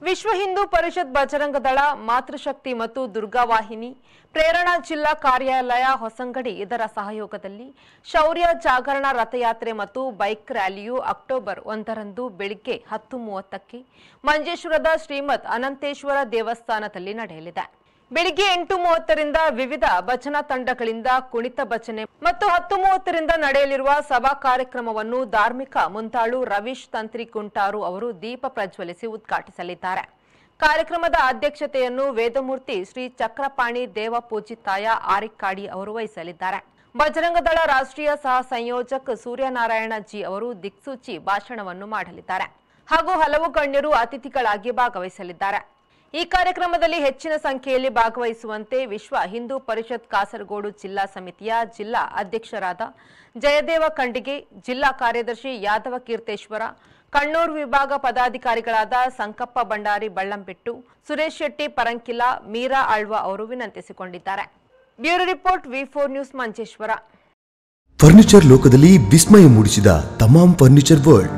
ವಿಶ್ವ ಹಿಂದೂ ಪರಿಷತ್ ಬಜರಂಗ ದಳ ಮಾತೃಶಕ್ತಿ ಮತ್ತು ದುರ್ಗಾವಾಹಿನಿ ಪ್ರೇರಣಾ ಜಿಲ್ಲಾ ಕಾರ್ಯಾಲಯ ಹೊಸಂಗಡಿ ಇದರ ಸಹಯೋಗದಲ್ಲಿ ಶೌರ್ಯ ಜಾಗರಣ ರಥಯಾತ್ರೆ ಮತ್ತು ಬೈಕ್ ರ್ಯಾಲಿಯು ಅಕ್ಟೋಬರ್ ಒಂದರಂದು ಬೆಳಿಗ್ಗೆ ಹತ್ತು ಮೂವತ್ತಕ್ಕೆ ಮಂಜೇಶ್ವರದ ಶ್ರೀಮದ್ ಅನಂತೇಶ್ವರ ದೇವಸ್ಥಾನದಲ್ಲಿ ನಡೆಯಲಿದೆ ಬೆಳಿಗ್ಗೆ ಎಂಟು ಮೂವತ್ತರಿಂದ ವಿವಿಧ ಭಜನಾ ತಂಡಗಳಿಂದ ಕುಣಿತ ಭಜನೆ ಮತ್ತು ಹತ್ತು ಮೂವತ್ತರಿಂದ ನಡೆಯಲಿರುವ ಸಭಾ ಕಾರ್ಯಕ್ರಮವನ್ನು ಧಾರ್ಮಿಕ ಮುಂತಾಳು ರವೀಶ್ ತಂತ್ರಿ ಕುಂಟಾರು ಅವರು ದೀಪ ಪ್ರಜ್ವಲಿಸಿ ಉದ್ಘಾಟಿಸಲಿದ್ದಾರೆ ಕಾರ್ಯಕ್ರಮದ ಅಧ್ಯಕ್ಷತೆಯನ್ನು ವೇದಮೂರ್ತಿ ಶ್ರೀ ಚಕ್ರಪಾಣಿ ದೇವ ಪೂಜಿತಾಯ ಆರಿಕ್ಕಾಡಿ ಅವರು ವಹಿಸಲಿದ್ದಾರೆ ಬಜರಂಗ ದಳ ರಾಷ್ಟ್ರೀಯ ಸಹ ಸಂಯೋಜಕ ಸೂರ್ಯನಾರಾಯಣ ಜಿ ಅವರು ದಿಕ್ಸೂಚಿ ಭಾಷಣವನ್ನು ಮಾಡಲಿದ್ದಾರೆ ಹಾಗೂ ಹಲವು ಗಣ್ಯರು ಅತಿಥಿಗಳಾಗಿ ಭಾಗವಹಿಸಲಿದ್ದಾರೆ ಈ ಕಾರ್ಯಕ್ರಮದಲ್ಲಿ ಹೆಚ್ಚಿನ ಸಂಖ್ಯೆಯಲ್ಲಿ ಭಾಗವಹಿಸುವಂತೆ ವಿಶ್ವ ಹಿಂದೂ ಪರಿಷತ್ ಕಾಸರಗೋಡು ಜಿಲ್ಲಾ ಸಮಿತಿಯ ಜಿಲ್ಲಾ ಅಧ್ಯಕ್ಷರಾದ ಜಯದೇವ ಖಂಡಿಗೆ ಜಿಲ್ಲಾ ಕಾರ್ಯದರ್ಶಿ ಯಾದವ ಕೀರ್ತೇಶ್ವರ ಕಣ್ಣೂರು ವಿಭಾಗ ಪದಾಧಿಕಾರಿಗಳಾದ ಸಂಕಪ್ಪ ಭಂಡಾರಿ ಬಳ್ಳಂಬೆಟ್ಟು ಸುರೇಶ್ ಶೆಟ್ಟಿ ಪರಂಕಿಲ ಮೀರಾ ಆಳ್ವ ಅವರು ವಿನಂತಿಸಿಕೊಂಡಿದ್ದಾರೆ bureau report V four news Manjeshwar furniture ಲೋಕದಲ್ಲಿ ವಿಸ್ಮಯ ಮೂಡಿಸಿದ ತಮಾಮ್ ಫರ್ನಿಚರ್ ವರ್ಲ್ಡ್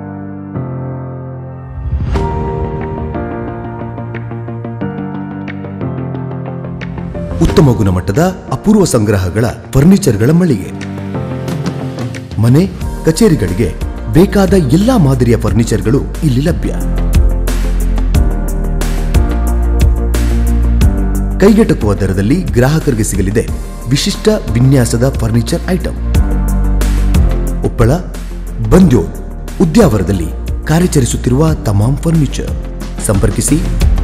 ಉತ್ತಮ ಗುಣಮಟ್ಟದ ಅಪೂರ್ವ ಸಂಗ್ರಹಗಳ ಫರ್ನಿಚರ್ಗಳ ಮಳಿಗೆ ಮನೆ ಕಚೇರಿಗಳಿಗೆ ಬೇಕಾದ ಎಲ್ಲಾ ಮಾದರಿಯ ಫರ್ನಿಚರ್ಗಳು ಇಲ್ಲಿ ಲಭ್ಯ ಕೈಗೆಟಕುವ ದರದಲ್ಲಿ ಗ್ರಾಹಕರಿಗೆ ಸಿಗಲಿದೆ ವಿಶಿಷ್ಟ ವಿನ್ಯಾಸದ ಫರ್ನಿಚರ್ ಐಟಂ ಉಪ್ಪಳ ಬಂದ್ಯೋಳ್ ಉದ್ಯಾವರದಲ್ಲಿ ಕಾರ್ಯಾಚರಿಸುತ್ತಿರುವ ತಮಾಮ್ ಫರ್ನಿಚರ್ ಸಂಪರ್ಕಿಸಿ